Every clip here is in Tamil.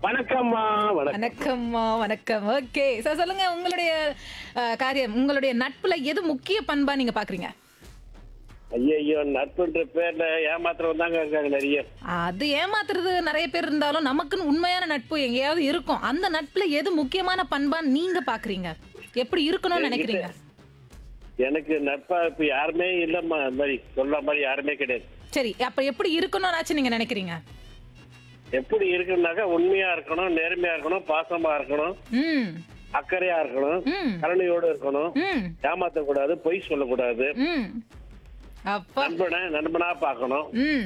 வணக்கம்மா வணக்கம் வணக்கம்மா வணக்கம் ஓகே சார் சொல்லுங்க உங்களுடைய அஹ், காரியம் உங்களுடைய நட்புல எது முக்கிய பண்பா நீங்க பாக்குறீங்க ஐயோ நட்புன்ற பேர்ல ஏமாத்துறவங்க தாங்க இருக்காங்க நிறைய அது ஏமாத்துறது நிறைய பேர் இருந்தாலும் நமக்குன்னு உண்மையான நட்பு எங்கேயாவது இருக்கும் அந்த நட்புல எது முக்கியமான பண்பா நீங்க பாக்குறீங்க எப்படி இருக்கணும்னு நினைக்கிறீங்க எனக்கு நட்பா இப்ப யாருமே இல்லம்மா அந்த மாதிரி சொல்ற மாதிரி யாருமே கிடையாது சரி அப்ப எப்படி இருக்கணும்னாச்சும் நீங்க நினைக்கிறீங்க எப்படி இருக்குன்னாக்கா உண்மையா இருக்கணும் நேர்மையா இருக்கணும் பாசமா இருக்கணும் ம் அக்கறையா இருக்கணும் ம் கருணையோட இருக்கணும் ம் ஏமாத்தக்கூடாது பொய் சொல்லக்கூடாது ம் அப்பா நண்பனை நண்பனா பார்க்கணும் ம்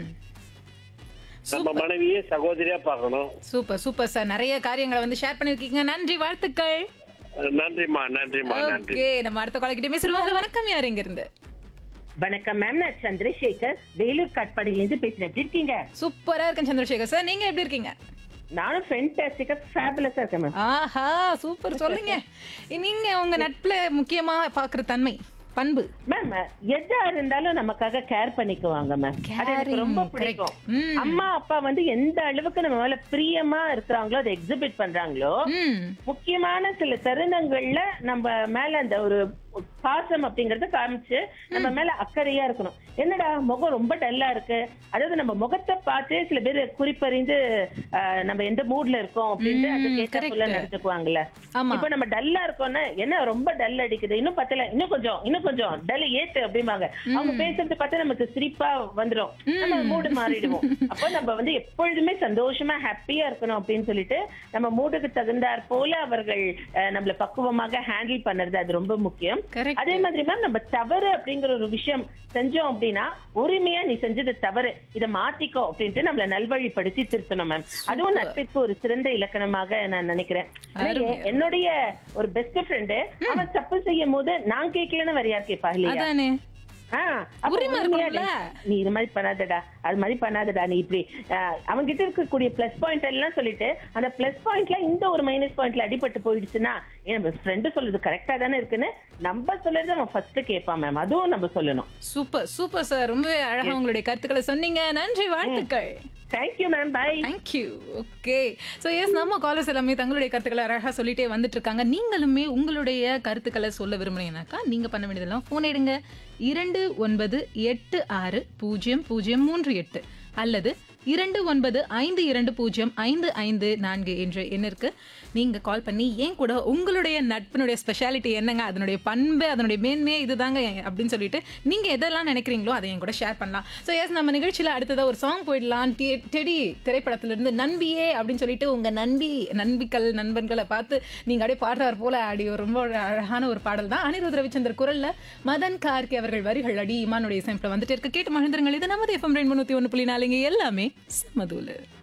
நம்ம மனைவியை சகோதரியா பார்க்கணும் சூப்பர் சூப்பர் சார் நிறைய காரியங்களை வந்து ஷேர் பண்ணிருக்கீங்க நன்றி வாழ்த்துக்கள் நன்றிம்மா நன்றிம்மா நன்றி ஓகே நம்ம அடுத்த காலக்கிட்டே பேசுறோம் வணக்கம் யார் இங்க இருந்து வணக்கம் மேம் நான் சந்திரசேகர் வேலூர் காட்பாடியிலேருந்து பேசுறேன் எப்படி இருக்கீங்க சூப்பரா இருக்கேன் சந்திரசேகர் சார் நீங்க எப்படி இருக்கீங்க நானும் ஃபென்டாஸ்டிக்கா ஃபேபுலஸா இருக்கேன் மேம் ஆஹா சூப்பர் சொல்லுங்க நீங்க உங்க நட்புல முக்கியமா பாக்குற தன்மை பண்பு மேம் எதா இருந்தாலும் நமக்காக கேர் பண்ணிக்குவாங்க மேம் அது எனக்கு ரொம்ப Caring, பிடிக்கும் correct. ம். அம்மா அப்பா வந்து எந்த அளவுக்கு நம்ம மேல பிரியமா இருக்கிறாங்களோ அதை எக்ஸிபிட் பண்றாங்களோ ம் முக்கியமான சில தருணங்கள்ல நம்ம மேல அந்த ஒரு பாசம் அப்படிங்கறத காமிச்சு நம்ம மேல அக்கறையா இருக்கணும் என்னடா முகம் ரொம்ப டல்லா இருக்கு அதாவது நம்ம முகத்தை பார்த்தே சில பேர் குறிப்பறிந்து ஆஹ், நம்ம எந்த மூட்ல இருக்கோம் அப்படின்ட்டு அது ம், கேட்கக்குள்ள correct. நடந்துக்குவாங்கல்ல ஆமா இப்ப நம்ம டல்லா இருக்கோம்னா என்ன ரொம்ப டல் அடிக்குது இன்னும் பத்தல இன்னும் கொஞ்சம் இன்னும் கொஞ்சம் டல் ஏத்து அப்படிம்பாங்க அவங்க பேசுறது பார்த்தா நமக்கு சிரிப்பா வந்துரும் நம்ம மூடு மாறிடுவோம் அப்போ நம்ம வந்து எப்பொழுதுமே சந்தோஷமா ஹாப்பியா இருக்கணும் அப்படின்னு சொல்லிட்டு நம்ம மூடுக்கு தகுந்தாற் போல அவர்கள் அஹ், நம்மள பக்குவமாக ஹேண்டில் பண்ணுறது அது ரொம்ப முக்கியம் கரெக்ட் அதே மாதிரி மேம் நம்ம தவறு அப்படிங்கிற ஒரு விஷயம் செஞ்சோம் அப்படின்னா உரிமையா நீ செஞ்சது தவறு இதை மாத்திக்கோ அப்படின்ட்டு நம்மள நல்வழிப்படுத்தி திருத்தணும் மேம் அதுவும் நட்பிற்கு ஒரு சிறந்த இலக்கணமாக நான் நினைக்கிறேன் ஆனா, அருமை. எ- என்னுடைய ஒரு பெஸ்ட் ஃப்ரெண்டு அவன் தப்பு செய்யும் போது நான் கேட்கலன்னு வேற யார் கேட்பா இல்லையா அதானே ஆ, அப்ப உரிமை உண்மையா இருக்கும்ல? நீ இது மாதிரி பண்ணாதடா அது மாதிரி பண்ணாதடா நீ இப்படி அவங்க கிட்ட இருக்கக்கூடிய பிளஸ் பாயிண்ட் எல்லாம் சொல்லிட்டு அந்த பிளஸ் பாயிண்ட்ல இந்த ஒரு மைனஸ் பாயிண்ட்ல அடிபட்டு போயிடுச்சுன்னா என் ஃப்ரெண்டு சொல்றது கரெக்டா தானே இருக்குன்னு நம்ம சொல்றது அவன் ஃபர்ஸ்ட் கேட்பான் மேம் அதுவும் நம்ம சொல்லணும் சூப்பர் சூப்பர் சார் ரொம்பவே அழகா உங்களுடைய கருத்துக்களை சொன்னீங்க நன்றி வாழ்த்துக்கள் thank you ma'am bye thank you okay so yes நம்ம காலர்ஸ் எல்லாமே தங்களுடைய கருத்துக்களை அழகாக சொல்லிட்டே வந்துட்டு இருக்காங்க நீங்களுமே உங்களுடைய கருத்துக்களை சொல்ல விரும்புனீங்கன்னாக்கா நீங்கள் பண்ண வேண்டியதெல்லாம் ஃபோன் எடுங்க இரண்டு ஒன்பது எட்டு ஆறு பூஜ்ஜியம் பூஜ்ஜியம் மூன்று எட்டு அல்லது இரண்டு ஒன்பது ஐந்து இரண்டு பூஜ்ஜியம் ஐந்து ஐந்து நான்கு என்ற எண்ணிற்கு நீங்கள் கால் பண்ணி ஏன் கூட உங்களுடைய நட்பினுடைய ஸ்பெஷாலிட்டி என்னங்க அதனுடைய பண்பு அதனுடைய மேன்மையே இதுதாங்க அப்படின்னு சொல்லிட்டு நீங்கள் எதெல்லாம் நினைக்கிறீங்களோ அதை என் கூட ஷேர் பண்ணலாம் ஸோ எஸ் நம்ம நிகழ்ச்சியில் அடுத்ததாக ஒரு சாங் போயிடலாம் டெ- டெடி திரைப்படத்திலிருந்து நண்பியே அப்படின்னு சொல்லிட்டு உங்கள் நண்பி நண்பிகள் நண்பன்களை பார்த்து நீங்கள் அப்படியே பாடுறார் போல ஆடி ஒரு ரொம்ப ஒரு அழகான ஒரு பாடல் தான் அனிருத் ரவிச்சந்தர் குரல்ல மதன் கார்கே அவர்கள் வரிகள் அடி இமானுடைய இசைப்பில் வந்துட்டு இருக்கு கேட்டு மகிழ்ந்துருங்கள் இது நமது எஃப்எம் ரெண்டு முந்நூற்றி ஒன்று புள்ளி நாலுங்க எல்லாமே சமதூலு